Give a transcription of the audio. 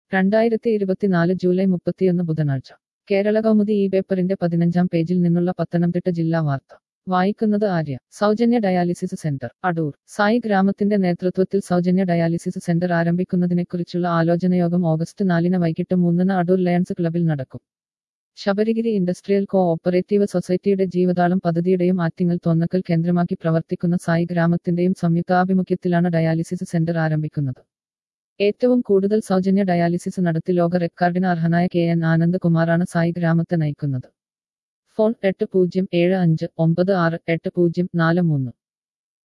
രണ്ടായിരത്തി ഇരുപത്തിനാല് ജൂലൈ മുപ്പത്തിയൊന്ന് ബുധനാഴ്ച കേരള കൗമുദി ഈ പേപ്പറിന്റെ പതിനഞ്ചാം പേജിൽ നിന്നുള്ള പത്തനംതിട്ട ജില്ലാ വാർത്ത വായിക്കുന്നത് ആര്യ സൗജന്യ ഡയാലിസിസ് സെന്റർ അടൂർ സായി ഗ്രാമത്തിന്റെ നേതൃത്വത്തിൽ സൗജന്യ ഡയാലിസിസ് സെന്റർ ആരംഭിക്കുന്നതിനെക്കുറിച്ചുള്ള ആലോചനയോഗം ഓഗസ്റ്റ് നാലിന് വൈകിട്ട് മൂന്നിന് അടൂർ ലയൺസ് ക്ലബിൽ നടക്കും ശബരിഗിരി ഇൻഡസ്ട്രിയൽ കോ ഓപ്പറേറ്റീവ് സൊസൈറ്റിയുടെ ജീവതാളം പദ്ധതിയുടെയും ആറ്റിങ്ങൽ തോന്നക്കൽ കേന്ദ്രമാക്കി പ്രവർത്തിക്കുന്ന സായി ഗ്രാമത്തിന്റെയും സംയുക്താഭിമുഖ്യത്തിലാണ് ഡയാലിസിസ് സെന്റർ ആരംഭിക്കുന്നത് ഏറ്റവും കൂടുതൽ സൗജന്യ ഡയാലിസിസ് നടത്തി ലോക റെക്കോർഡിന് അർഹനായ കെ എൻ ആനന്ദ് കുമാറാണ് സായി ഗ്രാമത്തെ നയിക്കുന്നത് ഫോൺ എട്ട് പൂജ്യം ഏഴ് അഞ്ച് ഒമ്പത് ആറ് എട്ട് പൂജ്യം നാല് മൂന്ന്